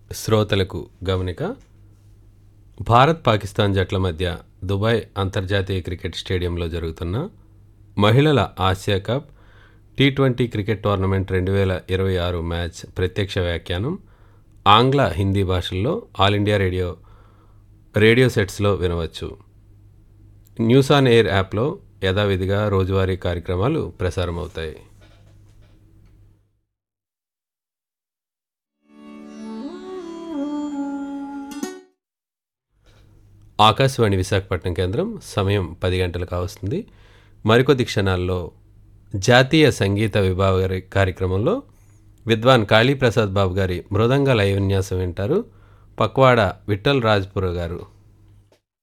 శ్రోతలకు గమనిక భారత్ పాకిస్తాన్ జట్ల మధ్య దుబాయ్ అంతర్జాతీయ క్రికెట్ స్టేడియంలో జరుగుతున్న మహిళల Asia Cup T twenty cricket tournament రెండు వేల ఇరవై ఆరు మ్యాచ్ ప్రత్యక్ష వ్యాఖ్యానం ఆంగ్ల హిందీ భాషల్లో ఆల్ ఇండియా రేడియో రేడియో సెట్స్లో వినవచ్చు న్యూస్ ఆన్ ఎయిర్ యాప్లో యథావిధిగా రోజువారీ కార్యక్రమాలు ప్రసారం అవుతాయి ఆకాశవాణి విశాఖపట్నం కేంద్రం సమయం పది గంటలకు కావస్తుంది మరికొద్ది క్షణాల్లో జాతీయ సంగీత విభాగ కార్యక్రమంలో విద్వాన్ కాళీప్రసాద్ బాబు గారి మృదంగ లయ విన్యాసం వింటారు పక్వాడ విఠల్ రాజ్పుర గారు